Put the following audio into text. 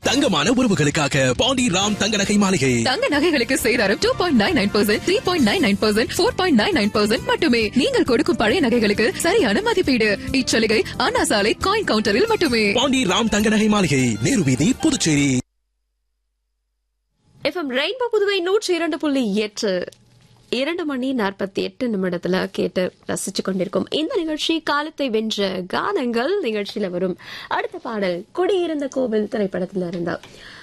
தங்கமான உறவுகளுக்காக பாண்டி ராம் தங்க நகை மாளிகை தங்க நகைகளுக்கு சேதாரம் two point nine nine percent three point nine nine percent four point nine nine percent மட்டுமே நீங்கள் கொடுக்கும் பழைய நகைகளுக்கு சரியான மதிப்பீடு இச்சலுகை அண்ணா சாலை காயின் கவுண்டரில் மட்டுமே பாண்டி ராம் தங்க நகை மாளிகை நேரு வீதி புதுச்சேரி எஃப்எம் ரெயின்போ புதுவை நூற்றி இரண்டு புள்ளி எட்டு இரண்டு மணி நாற்பத்தி எட்டு நிமிடத்துல கேட்டு ரசிச்சு கொண்டிருக்கும் இந்த நிகழ்ச்சி காலத்தை வென்ற கானங்கள் நிகழ்ச்சியில வரும் அடுத்த பாடல் குடியிருந்த கோவில் திரைப்படத்துல இருந்தா